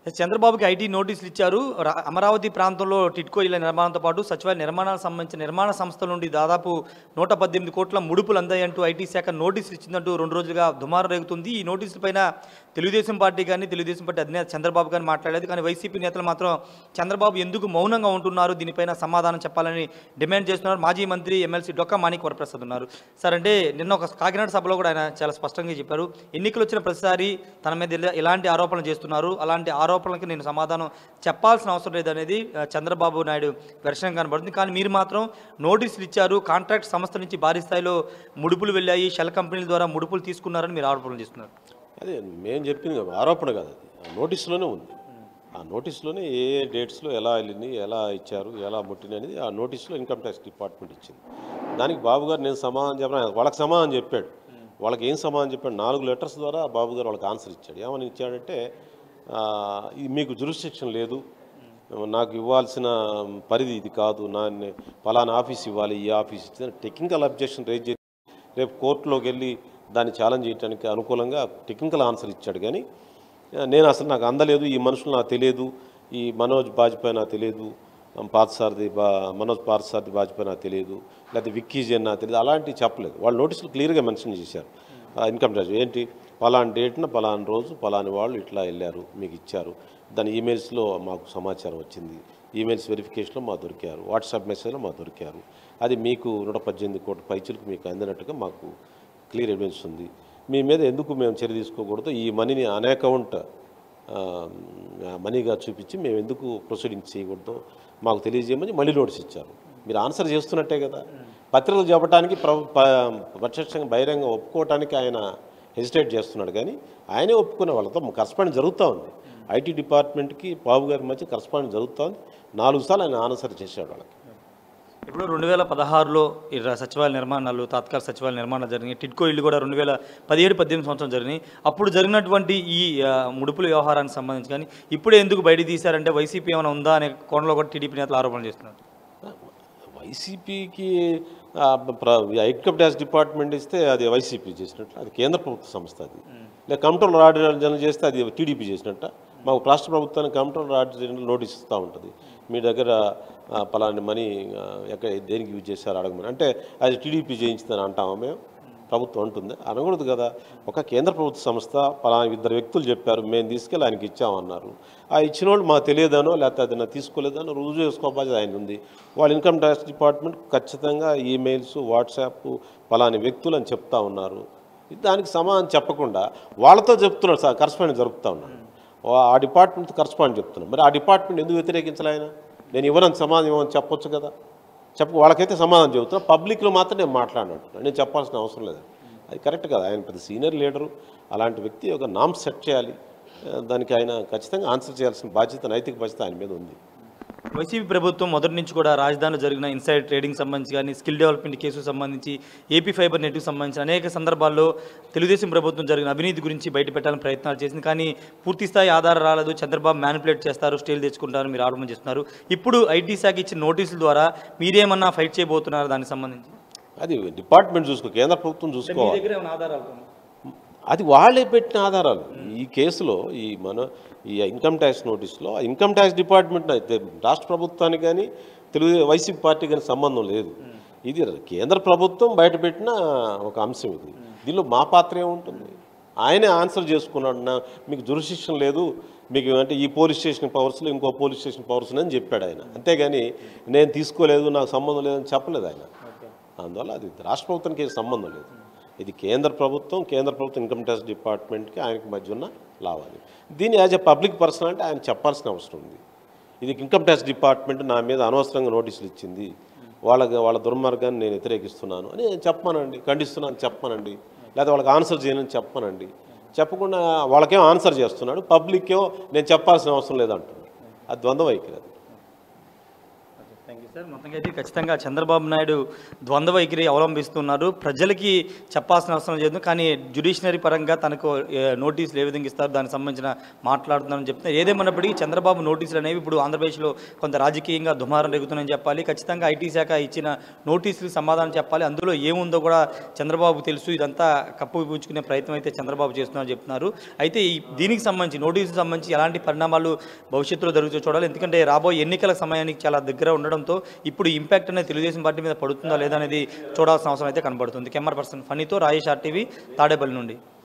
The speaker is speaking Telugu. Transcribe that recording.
చంద్రబాబుకి ఐటీ నోటీసులు ఇచ్చారు రా- అమరావతి ప్రాంతంలో టిట్కో ఇళ్ల నిర్మాణంతో పాటు సచివాలయ నిర్మాణాలకు సంబంధించిన నిర్మాణ సంస్థల నుండి దాదాపు నూట పద్దెనిమిది కోట్ల ముడుపులు అందాయంటూ ఐటీ శాఖ నోటీసులు ఇచ్చిందంటూ రెండు రోజులుగా దుమారం రేగుతుంది ఈ నోటీసుల పైన తెలుగుదేశం పార్టీ కానీ తెలుగుదేశం పార్టీ అధినేత చంద్రబాబు కానీ మాట్లాడలేదు కానీ వైసీపీ నేతలు మాత్రం చంద్రబాబు ఎందుకు మౌనంగా ఉంటున్నారు దీనిపైన సమాధానం చెప్పాలని డిమాండ్ చేస్తున్నారు మాజీ మంత్రి ఎమ్మెల్సీ డొక్కా మాణిక్ వరప్రసాద్ ఉన్నారు సార్ అంటే నిన్న ఒక కాకినాడ సభలో కూడా ఆయన చాలా స్పష్టంగా చెప్పారు ఎన్నికలు వచ్చిన ప్రతిసారి తన మీద ఇలా- ఇలాంటి ఆరోపణలు చేస్తున్నారు అలాంటి ఆరోపణలకి నేను సమాధానం చెప్పాల్సిన అవసరం లేదనేది ఆ, చంద్రబాబు నాయుడు వెర్షన్ కనబడుతుంది కానీ మీరు మాత్రం నోటీసులు ఇచ్చారు కాంట్రాక్ట్ సంస్థ నుంచి భారీ స్థాయిలో ముడుపులు వెళ్ళాయి షెల్ కంపెనీల ద్వారా ముడుపులు తీసుకున్నారని మీరు ఆరోపణలు చేస్తున్నారు అదే మేము చెప్పింది ఆరోపణ కాదు అది ఆ నోటీసులోనే ఉంది ఆ నోటీసులోనే ఏ ఏ డేట్స్లో ఎలా వెళ్ళింది ఎలా ఇచ్చారు ఎలా ముట్టింది అనేది ఆ నోటీసులో ఇన్కమ్ ట్యాక్స్ డిపార్ట్మెంట్ ఇచ్చింది దానికి బాబు గారు నేను సమాధానం చెప్పిన వాళ్ళకి సమాధానం చెప్పాడు వాళ్ళకి ఏం సమాధానం చెప్పాడు నాలుగు లెటర్స్ ద్వారా బాబు గారు వాళ్ళకి ఆన్సర్ ఇచ్చాడు ఏమని ఇచ్చాడంటే ఆ, ఇది మీకు జురిస్టిక్షన్ లేదు నాకు ఇవ్వాల్సిన పరిధి ఇది కాదు నా ఫలానా ఆఫీస్ ఇవ్వాలి ఈ ఆఫీస్ ఇచ్చిన టెక్నికల్ అబ్జెక్షన్ రేజ్ చేసి రేపు కోర్టులోకి వెళ్ళి దాన్ని ఛాలెంజ్ చేయడానికి అనుకూలంగా టెక్నికల్ ఆన్సర్ ఇచ్చాడు కానీ ఆ, నేను అసలు నాకు అందలేదు ఈ మనుషులు నాకు తెలియదు ఈ మనోజ్ బాజ్పేయి నాకు తెలియదు పార్థసారథి బా మనోజ్ పార్థసారథి బాజ్పేయి నాకు తెలియదు లేకపోతే విక్కీ జైన్ నాకు తెలియదు అలాంటివి చెప్పలేదు వాళ్ళు నోటీసులు క్లియర్గా మెన్షన్ చేశారు ఆ, ఇన్కమ్ ట్యాక్స్ ఏంటి పలానా డేట్న పలానా రోజు పలాని వాళ్ళు ఇట్లా వెళ్ళారు మీకు ఇచ్చారు దాని ఈమెయిల్స్లో మాకు సమాచారం వచ్చింది ఈమెయిల్స్ వెరిఫికేషన్లో మా దొరికారు వాట్సాప్ మెసేజ్లో మా దొరికారు అది మీకు నూట పద్దెనిమిది కోట్ల పైచులకు మీకు అందినట్టుగా మాకు క్లియర్ ఎవిడెన్స్ ఉంది మీ మీద ఎందుకు మేము చర్య తీసుకోకూడదు ఈ మనీని అన్ అకౌంట్ మనీగా చూపించి మేము ఎందుకు ప్రొసీడింగ్స్ చేయకూడదు మాకు తెలియజేయమని మళ్ళీ నోటీస్ ఇచ్చారు మీరు ఆన్సర్ చేస్తున్నట్టే కదా పత్రికలు చెప్పడానికి ప్ర ప- ప్రత్యక్షంగా బహిరంగ ఒప్పుకోవటానికి ఆయన హెసిటేట్ చేస్తున్నాడు కానీ ఆయనే ఒప్పుకునే వాళ్ళతో కరస్పాండింగ్ జరుగుతూ ఉంది ఐటీ డిపార్ట్మెంట్కి బాబు గారి మధ్య కరస్పాండింగ్ జరుగుతూ ఉంది నాలుగు సార్లు ఆయన ఆన్సర్ చేశాడు వాళ్ళకి ఇప్పుడు రెండు వేల పదహారులో ఈ ర- సచివాలయ నిర్మాణాలు తాత్కాలిక సచివాలయ నిర్మాణాలు జరిగినాయి టిట్కో ఇల్లు కూడా రెండు వేల పదిహేడు పద్దెనిమిది సంవత్సరం జరిగినాయి అప్పుడు జరిగినటువంటి ఈ ఆ, ముడుపుల వ్యవహారానికి సంబంధించి కానీ ఇప్పుడే ఎందుకు బయట తీశారంటే వైసీపీ ఏమైనా ఉందా అనే కోణంలో కూడా టీడీపీ నేతలు ఆరోపణలు చేస్తున్నారు వైసీపీకి ఇన్కమ్ ట్యాక్స్ డిపార్ట్మెంట్ ఇస్తే అది వైసీపీ చేసినట్టు అది కేంద్ర ప్రభుత్వ సంస్థ అది లేదా కంట్రోల్ ఆర్డర్ జనరల్ చేస్తే అది టీడీపీ చేసినట్ట మాకు రాష్ట్ర ప్రభుత్వానికి కంట్రోల్ ఆర్డర్ జనరల్ నోటీస్ ఇస్తూ ఉంటుంది మీ దగ్గర ఆ, పలాని మనీ ఆ, ఎక్కడ దేనికి యూజ్ చేశారు అడగమని అంటే అది టీడీపీ చేయించిందని అంటామా మేము ప్రభుత్వం అంటుంది అనకూడదు కదా ఒక కేంద్ర ప్రభుత్వ సంస్థ పలానా ఇద్దరు వ్యక్తులు చెప్పారు మేము తీసుకెళ్ళి ఆయనకి ఇచ్చామన్నారు ఆ ఇచ్చిన వాళ్ళు మాకు తెలియదనో లేకపోతే అది నాకు తీసుకోలేదనో రుజువు చేసుకోబాధ్యత ఆయన ఉంది వాళ్ళ ఇన్కమ్ ట్యాక్స్ డిపార్ట్మెంట్ ఖచ్చితంగా ఈమెయిల్స్ వాట్సాప్ పలాని వ్యక్తులు అని చెప్తా ఉన్నారు దానికి సమాధానం చెప్పకుండా వాళ్ళతో చెప్తున్నారు సార్ కరస్పాండింగ్ జరుపుతా ఉన్నాడు వా- ఆ డిపార్ట్మెంట్ కరస్పాండ్ చెప్తున్నాను మరి ఆ డిపార్ట్మెంట్ ఎందుకు వ్యతిరేకించాలి ఆయన నేను ఇవ్వనని సమాధానం ఇవ్వని చెప్పొచ్చు కదా చెప్ప వాళ్ళకైతే సమాధానం చెబుతున్నా పబ్లిక్లో మాత్రం నేను మాట్లాడినట్టు నేను చెప్పాల్సిన అవసరం లేదు అది కరెక్ట్ కదా ఆయన పెద్ద సీనియర్ లీడరు అలాంటి వ్యక్తి ఒక నామ్ సెట్ చేయాలి ఆ, దానికి ఆయన ఖచ్చితంగా ఆన్సర్ చేయాల్సిన బాధ్యత నైతిక బాధ్యత ఆయన మీద ఉంది వైసీపీ ప్రభుత్వం మొదటి నుంచి కూడా రాజధానిలో జరిగిన ఇన్సైడ్ ట్రేడింగ్ సంబంధించి కానీ స్కిల్ డెవలప్మెంట్ కేసుకు సంబంధించి ఏపీ ఫైబర్ నెట్కు సంబంధించి అనేక సందర్భాల్లో తెలుగుదేశం ప్రభుత్వం జరిగిన అవినీతి గురించి బయట పెట్టాలని ప్రయత్నాలు చేసింది కానీ పూర్తి స్థాయి ఆధారం రాలేదు చంద్రబాబు మ్యానిపులేట్ చేస్తారు స్టేల్ తెచ్చుకుంటారు మీరు ఆరోపణ చేస్తున్నారు ఇప్పుడు ఐటీ శాఖ ఇచ్చిన నోటీసుల ద్వారా మీరేమన్నా ఫైట్ చేయబోతున్నారు దానికి సంబంధించి అది డిపార్ట్మెంట్ చూసుకో కేంద్ర ప్రభుత్వం మీ చూసుకోవాలి దగ్గర ఏమైనా ఆధారాలు ఉన్నాయా? అది వాళ్ళే పెట్టిన ఆధారాలు ఈ కేసులో ఈ మన ఈ ఇన్కమ్ ట్యాక్స్ నోటీస్లో ఆ ఇన్కమ్ ట్యాక్స్ డిపార్ట్మెంట్ అయితే రాష్ట్ర ప్రభుత్వానికి కానీ తెలుగు వైసీపీ పార్టీ కానీ సంబంధం లేదు ఇది కేంద్ర ప్రభుత్వం బయటపెట్టిన ఒక అంశం ఇది దీనిలో మా పాత్ర ఏముంటుంది ఆయనే ఆన్సర్ చేసుకున్నాడు నా మీకు జురిస్టిక్షన్ లేదు మీకు అంటే ఈ పోలీస్ స్టేషన్ పవర్స్లో ఇంకో పోలీస్ స్టేషన్ పవర్స్ అని చెప్పాడు ఆయన అంతేగాని నేను తీసుకోలేదు నాకు సంబంధం లేదని చెప్పలేదు ఆయన అందువల్ల అది రాష్ట్ర ప్రభుత్వానికి ఏం సంబంధం లేదు ఇది కేంద్ర ప్రభుత్వం కేంద్ర ప్రభుత్వం ఇన్కమ్ ట్యాక్స్ డిపార్ట్మెంట్కి ఆయనకి మధ్య ఉన్న లావాలి దీన్ని యాజ్ ఎ పబ్లిక్ పర్సన్ అంటే ఆయన చెప్పాల్సిన అవసరం ఉంది ఇది ఇన్కమ్ ట్యాక్స్ డిపార్ట్మెంట్ నా మీద అనవసరంగా నోటీసులు ఇచ్చింది వాళ్ళ వాళ్ళ దుర్మార్గాన్ని నేను వ్యతిరేకిస్తున్నాను అని నేను చెప్పమానండి ఖండిస్తున్నాను చెప్పమానండి లేదా వాళ్ళకి ఆన్సర్ చేయనని చెప్పమానండి చెప్పకుండా వాళ్ళకేం ఆన్సర్ చేస్తున్నాడు పబ్లిక్ ఏమో నేను చెప్పాల్సిన అవసరం లేదంటున్నాడు అది ద్వంద్వ వైఖరి అది థ్యాంక్ యూ సార్ మొత్తంగా అయితే ఖచ్చితంగా చంద్రబాబు నాయుడు ద్వంద్వ వైఖరి అవలంబిస్తున్నారు ప్రజలకి చెప్పాల్సిన అవసరం లేదు కానీ జ్యుడిషియరీ పరంగా తనకు ఏ, నోటీసులు ఏ విధంగా ఇస్తారు దానికి సంబంధించిన మాట్లాడుతున్నారని చెప్తున్నారు ఏదేమన్నప్పటికీ చంద్రబాబు నోటీసులు అనేవి ఇప్పుడు ఆంధ్రప్రదేశ్లో కొంత రాజకీయంగా దుమారం రేగుతుందని చెప్పాలి ఖచ్చితంగా ఐటీ శాఖ ఇచ్చిన నోటీసులకు సమాధానం చెప్పాలి అందులో ఏముందో కూడా చంద్రబాబు తెలుసు ఇదంతా కప్పుపుచ్చుకునే ప్రయత్నం అయితే చంద్రబాబు చేస్తున్నారని చెప్తున్నారు అయితే ఈ దీనికి సంబంధించి నోటీసులకు సంబంధించి ఎలాంటి పరిణామాలు భవిష్యత్తులో జరుగుతూ చూడాలి ఎందుకంటే రాబోయే ఎన్నికల సమయానికి చాలా దగ్గర ఉండడంతో ఇప్పుడు ఇంపాక్ట్ అనేది తెలుగుదేశం పార్టీ మీద పడుతుందా లేదా అనేది చూడాల్సిన అవసరం అయితే కనబడుతుంది కెమెరా పర్సన్ ఫనీతో రాజేష్ ఆర్టీవీ తాడేపల్లి నుండి